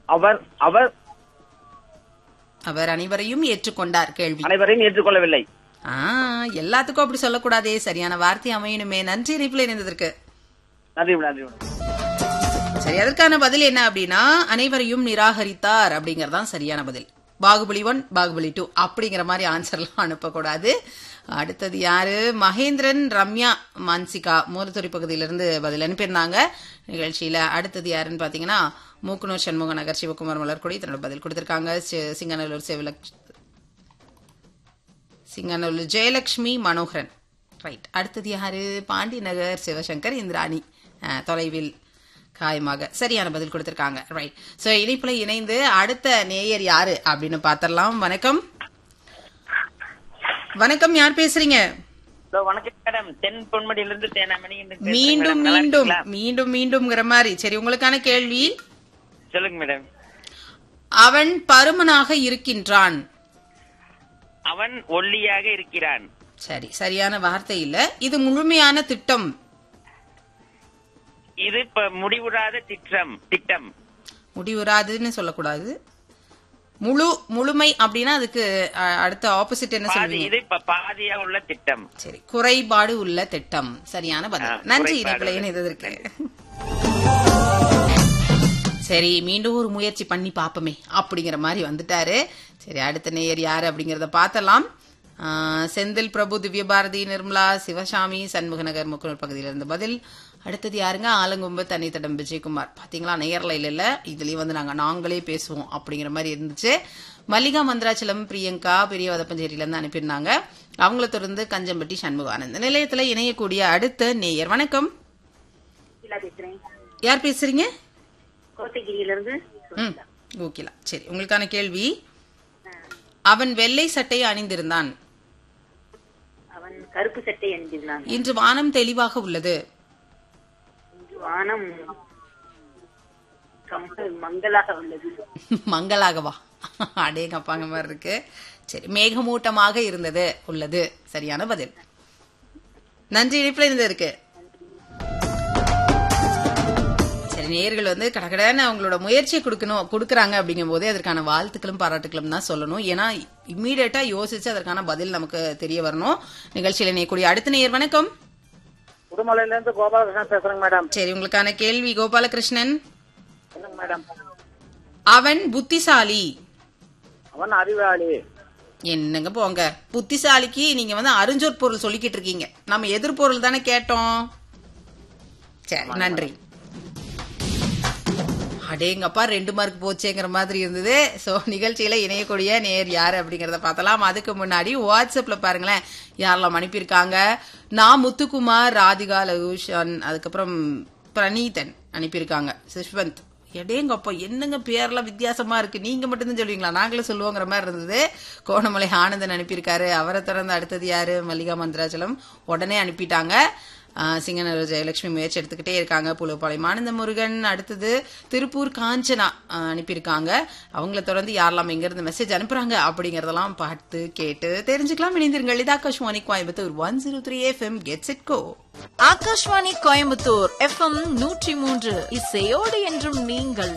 அவர் அவர் அவர் அனைவரையும் ஏற்றுக்கொண்டார் கேள்வி அனைவரையும் ஏற்றுக்கொள்ளவில்லை ஆ எல்லாத்துக்கும் அப்படி சொல்லக்கூடாதே சரியான வார்த்தை அமையணுமே நன்றி இணைப்புல இணைந்ததற்கு நன்றி மேடம், நன்றி மேடம். சரி அதற்கான பதில் என்ன அப்படின்னா அனைவரையும் நிராகரித்தார் அப்படிங்கறதுதான் சரியான பதில் பாகுபலி ஒன் பாகுபலி டூ அப்படிங்கிற மாதிரி ஆன்சர்லாம் அனுப்பக்கூடாது அடுத்தது யாரு மகேந்திரன் ரம்யா மான்சிகா மூலத்துறை பகுதியிலிருந்து பதில் அனுப்பியிருந்தாங்க நிகழ்ச்சியில அடுத்தது யாருன்னு பாத்தீங்கன்னா மூக்குனூர் சண்முக நகர் சிவகுமார் மலர்கொடி தன்னோட பதில் கொடுத்திருக்காங்க சி- சிங்கநல்லூர் சிவலட்சுமி சிங்கநல்லூர் ஜெயலட்சுமி மனோகரன் ரைட் அடுத்தது யாரு பாண்டி நகர் சிவசங்கர் இந்திராணி அஹ், தொலைவில் காயமாக சரியான பதில் கொடுத்திருக்காங்க ரைட் சோ இணைப்புல இணைந்து அடுத்த நேயர் யாரு அப்படின்னு பாத்திரலாம் வணக்கம் வணக்கம் யார் பேசுறீங்க ஹலோ வணக்கம் மேடம் தென் பொன்மடியிலிருந்து தேனாமணி என்று பேசுறேன் மீண்டும் மேடம். நல்லா மீண்டும் இருக்கீங்களா? மீண்டும் மீண்டும்ங்கிற மாதிரி சரி உங்களுக்கான கேள்வி சொல்லுங்க மேடம் அவன் பருமனாக இருக்கின்றான் அவன் ஒல்லியாக இருக்கிறான் சரி சரியான வார்த்தை இல்ல இது முழுமையான திட்டம் இது இப்ப முடிவுறாத திட்டம் திட்டம் முடிவுறாதுன்னு சொல்லக்கூடாது முழு முழுமை அப்படின்னா அதுக்கு அஹ், அடுத்த ஆப்போசிட் என்ன பாதி சொல்லுவீங்க இது இப்ப பாதியா உள்ள திட்டம் சரி குறைபாடு உள்ள திட்டம் சரியான பதில் ஆ, நன்றி குறைபாடு இணைப்பில் உள்ள இணைந்ததற்கு சரி மீண்டும் ஒரு முயற்சி பண்ணி பாப்போமே அப்படிங்கிற மாதிரி வந்துட்டாரு சரி அடுத்த நேயர் யாரு அப்படிங்கறத பார்த்தலாம் ஆ, செந்தில் பிரபு திவ்யபாரதி நிர்மலா சிவசாமி சண்முகநகர் முக்குனூர் பகுதியில இருந்து பதில் அடுத்தது யாருங்க ஆலங்கும்பு தனித்தடம் விஜயகுமார் பாத்தீங்களா நேயர்ல இல்ல இதுலயும் வந்து நாங்க நாங்களே பேசுவோம் அப்படிங்கிற மாதிரி இருந்துச்சு மல்லிகா மந்திராச்சலம் பிரியங்கா பெரிய வதப்பஞ்சேரியில இருந்து அனுப்பியிருந்தாங்க அவங்கள தொடர்ந்து கஞ்சம்பட்டி சண்முகானந்த் நிலையத்துல இணையக்கூடிய அடுத்த நேயர் வணக்கம் பேசுறேன் யார் பேசுறீங்க கோத்தகிரியில இருந்து ம் ஓகேலா சரி உங்களுக்கான கேள்வி அவன் வெள்ளை சட்டை அணிந்திருந்தான் அவன் கருப்பு சட்டை அணிந்திருந்தான் இன்று வானம் தெளிவாக உள்ளது இன்று வானம் ரொம்ப மங்கலாக உள்ளது மங்களாகவா அடேங்கப்பாங்க மாதிரி இருக்கு சரி மேகமூட்டமாக இருந்தது உள்ளது சரியான பதில் நன்றி இணைப்புல இருந்து இருக்கு சரி நேயர்கள் வந்து கடகடன்னு அவங்களோட முயற்சியை கொடுக்கணும் கொடுக்கறாங்க அப்படிங்கும் போதே அதற்கான வாழ்த்துக்களும் பாராட்டுக்களும் தான் சொல்லணும் ஏன்னா இம்மீடியட்டா யோசிச்சு அதற்கான பதில் நமக்கு தெரிய வரணும் நிகழ்ச்சியில இணையக்கூடிய அடுத்த நேயர் வணக்கம் உடுமலையில இருந்து கோபாலகிருஷ்ணன் பேசுறேங்க மேடம் சரி உங்களுக்கான கேள்வி கோபாலகிருஷ்ணன் சொல்லுங்க மேடம் அவன் புத்திசாலி அவன் அறிவாளி என்னங்க போங்க புத்திசாலிக்கு நீங்க வந்து அறிஞ்சொற் பொருள் சொல்லிக்கிட்டு இருக்கீங்க நம்ம எதிர்பொருள் தானே கேட்டோம் சரி நன்றி அடேங்கப்பா ரெண்டு மார்க் போச்சேங்கிற மாதிரி இருந்தது சோ நிகழ்ச்சியில இணையக்கூடிய நேர் யாரு அப்படிங்கறத பார்த்தலாம் அதுக்கு முன்னாடி வாட்ஸ்அப்ல பாருங்களேன் யாரெல்லாம் அனுப்பியிருக்காங்க நான் முத்துக்குமார் ராதிகா லகுஷன் அதுக்கப்புறம் பிரணீதன் அனுப்பியிருக்காங்க சிஷ்வந்த் எடேங்கப்பா என்னங்க பேர்லாம் வித்தியாசமா இருக்கு நீங்க மட்டும்தான் சொல்லுவீங்களா நாங்களும் சொல்லுவோங்கிற மாதிரி இருந்தது கோணமலை ஆனந்தன் அனுப்பியிருக்காரு அவரை தொடர்ந்து அடுத்தது யாரு மல்லிகா மந்திராச்சலம் உடனே அனுப்பிட்டாங்க ஆஹ் சிங்கநல்லூர் ஜெயலட்சுமி முயற்சி எடுத்துக்கிட்டே இருக்காங்க புலுப்பாளையம் ஆனந்த முருகன் அடுத்தது திருப்பூர் காஞ்சனா ஆஹ் அனுப்பியிருக்காங்க அவங்கள தொடர்ந்து யாரெல்லாம் எங்க இருந்து மெசேஜ் அனுப்புறாங்க அப்படிங்கறதெல்லாம் பார்த்து கேட்டு தெரிஞ்சுக்கலாம் இணைந்திருங்கள் இது Akashvani Coimbatore one zero three FM get set go Akashvani Coimbatore FM நூற்றி மூன்று இசையோடு என்றும் நீங்கள்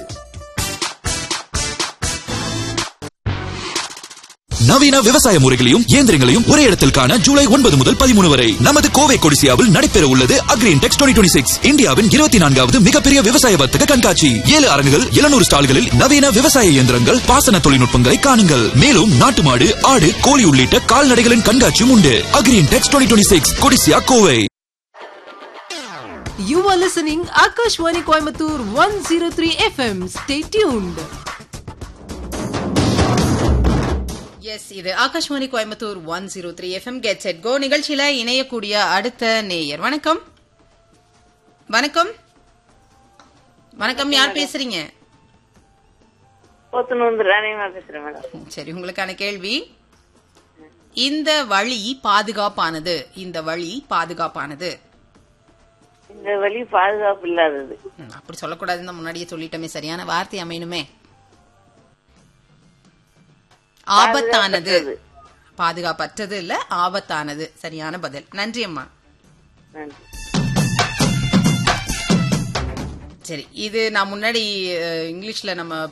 நவீன விவசாய முறைகளையும் இயந்திரங்களையும் ஒரே இடத்தில் காண ஜூலை ஒன்பது முதல் பதிமூணு வரை நமது கோவை கொடிசியாவில் நடைபெற உள்ளது அக்ரீன் டெக்ஸ் டுவெண்ட்டி சிக்ஸ் இந்தியாவின் இருபத்தி நான்காவது மிகப்பெரிய விவசாய வர்த்தக கண்காட்சி ஏழு அரங்குகள் எழுநூறு ஸ்டால்களில் நவீன விவசாய இயந்திரங்கள் பாசன தொழில்நுட்பங்களை காணுங்கள் மேலும் நாட்டு மாடு ஆடு கோழி உள்ளிட்ட கால்நடைகளின் கண்காட்சியும் உண்டு Agri Intex twenty six Codissia Kovai You are listening Akashwani Coimbatore 103 FM. Stay tuned. Yes இது Akashvani Coimbatore one zero three FM get set go நிகழ்ச்சியில இணையக்கூடிய அடுத்த நேயர் வணக்கம் வணக்கம் வணக்கம் யார் பேசுறீங்க போத்தனூர் ராணியமா பேசுறேன் மேடம் சரி உங்களுக்கான கேள்வி இந்த வழி பாதுகாப்பானது இந்த வழி பாதுகாப்பானது இந்த வழி பாதுகாப்பு இல்லாதது ம், அப்படி சொல்லக்கூடாதுன்னு தான் முன்னாடியே சொல்லிட்டோமே சரியான வார்த்தை அமையணுமே ஆபத்தானது பாதுகாப்பற்றது இல்ல ஆபத்தானது சரியான பதில் நன்றி அம்மா நன்றி சரி இது நான் முன்னாடி அஹ், இங்கிலீஷ்ல நம்ம